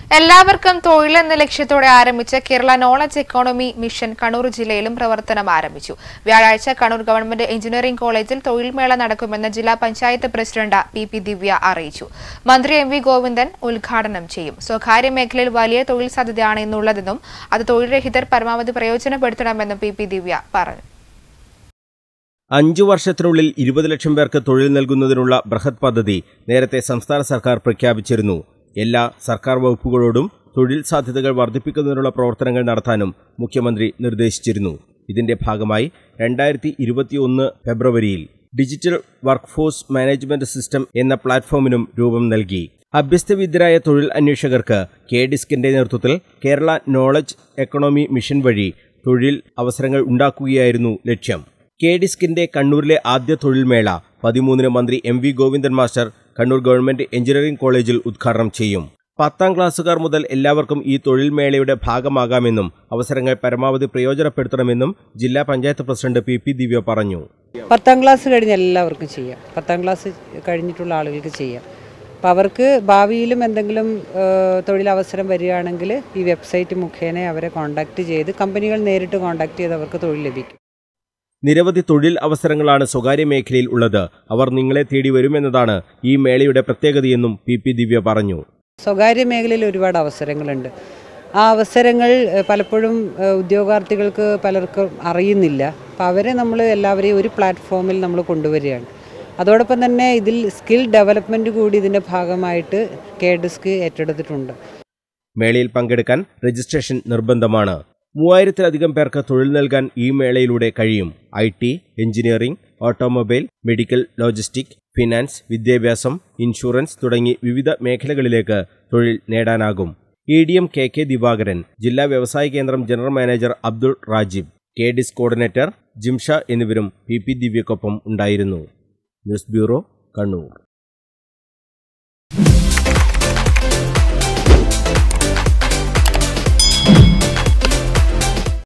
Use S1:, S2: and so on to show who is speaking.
S1: എല്ലാവർക്കും തൊഴിലെന്ന ലക്ഷ്യത്തോടെ ആരംഭിച്ച Kerala knowledge economy mission Kannur ജില്ലയിലും പ്രവർത്തനം ആരംഭിച്ചു വ്യാഴാഴ്ച കണ്ണൂർ ഗവൺമെന്റ് എഞ്ചിനീയറിംഗ് കോളേജിൽ തൊഴിൽമേള നടക്കുമെന്ന് ജില്ലാ panchayat president P P Divya അറിയിച്ചു മന്ത്രി എം വി ഗോവിന്ദൻ ഉദ്ഘാടനം ചെയ്യും സ്വകാര്യ മേഖലയിൽ വലിയ തൊഴിൽ സാധ്യതയാണ് ഇന്നുള്ളതെന്നും അത് തൊഴിൽ രഹിതർ പരമാവധി പ്രയോജനപ്പെടുത്തണമെന്നും പി പി ദിവ്യ പറഞ്ഞു
S2: അഞ്ചു വർഷത്തിനുള്ളിൽ ഇരുപത് ലക്ഷം പേർക്ക് തൊഴിൽ നൽകുന്നതിനുള്ള ബൃഹത് പദ്ധതി നേരത്തെ സംസ്ഥാന സർക്കാർ പ്രഖ്യാപിച്ചിരുന്നു എല്ലാ സർക്കാർ വകുപ്പുകളോടും തൊഴിൽ സാധ്യതകൾ വർദ്ധിപ്പിക്കുന്നതിനുള്ള പ്രവർത്തനങ്ങൾ നടത്താനും മുഖ്യമന്ത്രി നിർദ്ദേശിച്ചിരുന്നു ഇതിന്റെ ഭാഗമായി രണ്ടായിരത്തി ഇരുപത്തിയൊന്ന് ഫെബ്രുവരിയിൽ ഡിജിറ്റൽ വർക്ക്ഫോഴ്സ് മാനേജ്മെന്റ് സിസ്റ്റം എന്ന പ്ലാറ്റ്ഫോമിനും രൂപം നൽകി അഭ്യസ്തവിദ്യരായ തൊഴിൽ അന്വേഷകർക്ക് കെ ഡിസ്കിന്റെ നേതൃത്വത്തിൽ കേരള നോളജ് എക്കണോമി മിഷൻ വഴി തൊഴിൽ അവസരങ്ങൾ ഉണ്ടാക്കുകയായിരുന്നു ലക്ഷ്യം കെ ഡിസ്കിന്റെ കണ്ണൂരിലെ ആദ്യ തൊഴിൽമേള പതിമൂന്നിന് മന്ത്രി M V Govindan master Kannur government engineering കോളേജിൽ ഉദ്ഘാടനം ചെയ്യും പത്താം ക്ലാസ്സുകാർ മുതൽ എല്ലാവർക്കും ഈ തൊഴിൽമേളയുടെ ഭാഗമാകാമെന്നും അവസരങ്ങൾ പരമാവധി പ്രയോജനപ്പെടുത്തണമെന്നും ജില്ലാ panchayat president P P Divya പറഞ്ഞു
S3: പത്താം ക്ലാസ് കഴിഞ്ഞ് എല്ലാവർക്കും ചെയ്യാം പത്താം ക്ലാസ് കഴിഞ്ഞിട്ടുള്ള ആളുകൾക്ക് ചെയ്യാം അപ്പോൾ അവർക്ക് ഭാവിയിലും എന്തെങ്കിലും ഏഹ്, തൊഴിലവസരം വരികയാണെങ്കിൽ ഈ വെബ്സൈറ്റ് മുഖേന അവരെ കോൺടാക്റ്റ് ചെയ്ത് കമ്പനികൾ നേരിട്ട് കോൺടാക്റ്റ് ചെയ്ത് അവർക്ക് തൊഴിൽ ലഭിക്കും
S2: നിരവധി തൊഴിൽ അവസരങ്ങളാണ് സ്വകാര്യ മേഖലയിൽ ഉള്ളത് അവർ നിങ്ങളെ തേടി വരുമെന്നതാണ് ഈ മേളയുടെ പ്രത്യേകതയെന്നും പി പി ദിവ്യ പറഞ്ഞു
S3: സ്വകാര്യ മേഖലയിൽ ഒരുപാട് അവസരങ്ങളുണ്ട് ആ അവസരങ്ങൾ ഏഹ്, പലപ്പോഴും ഏഹ്, ഉദ്യോഗാർത്ഥികൾക്ക് പലർക്കും അറിയുന്നില്ല അപ്പോൾ അവരെ നമ്മൾ എല്ലാവരെയും ഒരു പ്ലാറ്റ്ഫോമിൽ നമ്മൾ കൊണ്ടുവരികയാണ് അതോടൊപ്പം തന്നെ ഇതിൽ സ്കിൽ ഡെവലപ്മെൻറ്റ് കൂടി ഇതിൻ്റെ ഭാഗമായിട്ട് കെ ഡിസ്ക് ഏറ്റെടുത്തിട്ടുണ്ട്
S2: മേളയിൽ പങ്കെടുക്കാൻ രജിസ്ട്രേഷൻ നിർബന്ധമാണ് മൂവായിരത്തിലധികം പേർക്ക് തൊഴിൽ നൽകാൻ ഈ മേളയിലൂടെ കഴിയും I T engineering automobile medical logistic finance വിദ്യാഭ്യാസം ഇൻഷുറൻസ് തുടങ്ങി വിവിധ മേഖലകളിലേക്ക് തൊഴിൽ നേടാനാകും E D M K K Divakaran ജില്ലാ വ്യവസായ കേന്ദ്രം general manager Abdul Rajib K DISC coordinator Jimsha എന്നിവരും പി പി ദിവ്യക്കൊപ്പം ഉണ്ടായിരുന്നു ന്യൂസ് ബ്യൂറോ കണ്ണൂർ